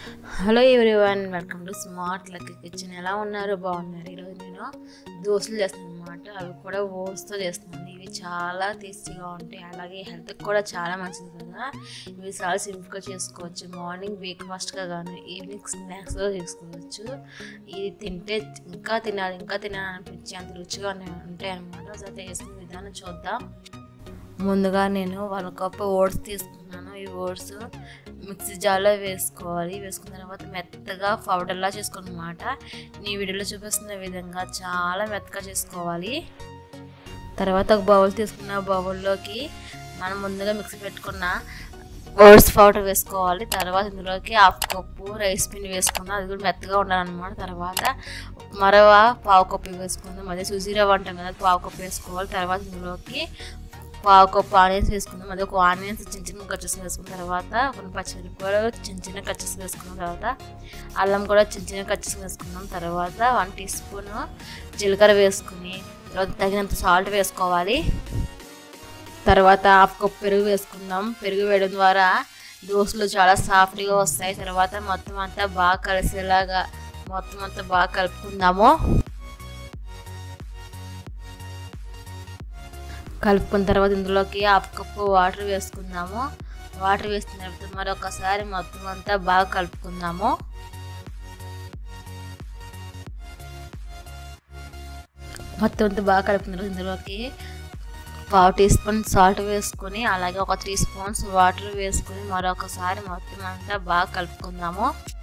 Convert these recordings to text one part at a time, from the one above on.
hello everyone welcome to Smart Lucky Kitchen ఎలా ఉన్నారు బాగున్నారు ఈరోజు నేను దోశలు చేస్తాను అనమాట అవి కూడా ఓట్స్తో చేస్తున్నాను ఇవి చాలా టేస్టీగా ఉంటాయి అలాగే హెల్త్కి కూడా చాలా మంచిది కదా ఇవి చాలా సింపుల్గా చేసుకోవచ్చు మార్నింగ్ బ్రేక్ఫాస్ట్గా కానీ ఈవినింగ్ స్నాక్స్గా చేసుకోవచ్చు ఇది తింటే ఇంకా తినాలి ఇంకా తినాలి అనిపించి అంత రుచిగా ఉంటాయి అనమాట ఒకసారి చేసుకునే విధానం చూద్దాం ముందుగా నేను వన్ కప్ ఓట్స్ తీసుకున్నాను ఈ ఓట్స్ మిక్సీ జార్లో వేసుకోవాలి వేసుకున్న తర్వాత మెత్తగా పౌడర్లా చేసుకోనమాట నీ వీడియోలో చూపిస్తున్న విధంగా చాలా మెత్తగా చేసుకోవాలి తర్వాత ఒక బౌల్ తీసుకున్న బౌల్లోకి మనం ముందుగా మిక్సీ పెట్టుకున్న ఓట్స్ పౌడర్ వేసుకోవాలి తర్వాత ఇందులోకి హాఫ్ కప్పు రైస్ పిండి వేసుకున్నాం అది కూడా మెత్తగా ఉండాలన్నమాట తర్వాత మరవ పావు కప్పు వేసుకుందాం అదే సుజీరవ అంటాం కదా పావు కప్పు వేసుకోవాలి తర్వాత ఇందులోకి పావు కప్పు ఆనియన్స్ వేసుకుందాం అది ఒక ఆనియన్స్ చిన్న చిన్న కచ్చెస్ వేసుకున్న తర్వాత కొన్ని పచ్చిమిరపకాయలు చిన్న చిన్న కచ్చెస్ వేసుకున్న తర్వాత అల్లం కూడా చిన్న చిన్న కచ్చెస్ వేసుకున్నాం తర్వాత వన్ టీ స్పూన్ జీలకర్ర వేసుకుని తర్వాత తగినంత సాల్ట్ వేసుకోవాలి తర్వాత హాఫ్ కప్ పెరుగు వేసుకుందాం పెరుగు వేయడం ద్వారా దోశలు చాలా సాఫ్ట్గా వస్తాయి తర్వాత మొత్తం అంతా బాగా కలిసేలాగా మొత్తం అంతా బాగా కలుపుకుందాము కలుపుకున్న తర్వాత ఇందులోకి హాఫ్ కప్పు వాటర్ వేసుకుందాము వాటర్ వేసిన తర్వాత మరొకసారి మొత్తం అంతా బాగా కలుపుకుందాము మొత్తం అంతా బాగా కలుపుకున్న తర్వాత ఇందులోకి పావు టీ స్పూన్ సాల్ట్ వేసుకొని అలాగే ఒక త్రీ స్పూన్స్ వాటర్ వేసుకొని మరొకసారి మొత్తం అంతా బాగా కలుపుకుందాము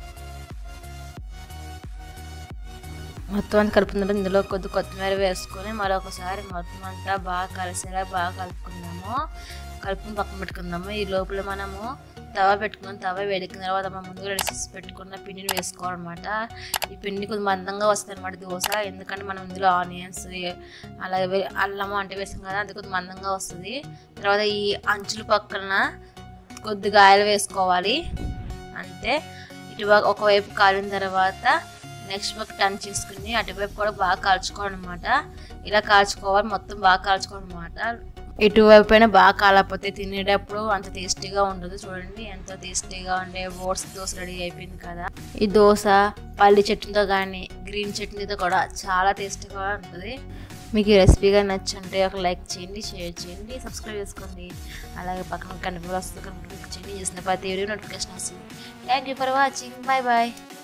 మొత్తం అంతా కలుపుకున్న ఇందులో కొద్ది కొత్తిమీర వేసుకొని మరొకసారి మొత్తం అంతా బాగా కలిసేలా బాగా కలుపుకుందాము కలుపుకుని పక్కన పెట్టుకుందాము ఈ లోపల మనము తవ పెట్టుకుని తవ వేడికిన తర్వాత మనం ముందుగా రెడీ చేసి పెట్టుకున్న పిండిని వేసుకోవాలన్నమాట ఈ పిండి కొంచెం మందంగా వస్తుంది అనమాట దోశ ఎందుకంటే మనం ఇందులో ఆనియన్స్ అలాగే అల్లము అంటే వేసాం కదా అది కొంచెం మందంగా వస్తుంది తర్వాత ఈ అంచుల పక్కన కొద్దిగా ఆయిల్ వేసుకోవాలి అంతే ఇటు ఒకవైపు కాలిన తర్వాత నెక్స్ట్ వైపు టర్న్ చేసుకుని అటువైపు కూడా బాగా కాల్చుకోవాలన్నమాట ఇలా కాల్చుకోవాలి మొత్తం బాగా కాల్చుకోవాలన్నమాట ఇటువైపు అయినా బాగా కాలకపోతే తినేటప్పుడు అంత టేస్టీగా ఉండదు చూడండి ఎంతో టేస్టీగా ఉండే ఓట్స్ దోశ రెడీ అయిపోయింది కదా ఈ దోశ పల్లి చట్నీతో కానీ గ్రీన్ చట్నీతో కూడా చాలా టేస్టీగా ఉంటుంది మీకు ఈ రెసిపీగా నచ్చంటే ఒక లైక్ చేయండి షేర్ చేయండి సబ్స్క్రైబ్ చేసుకోండి అలాగే పక్కన కనిపి వస్తుంది కనుక క్లిక్ చేయండి చేసిన ప్రతి వీడియో నోటిఫికేషన్ వస్తుంది thank you for watching bye bye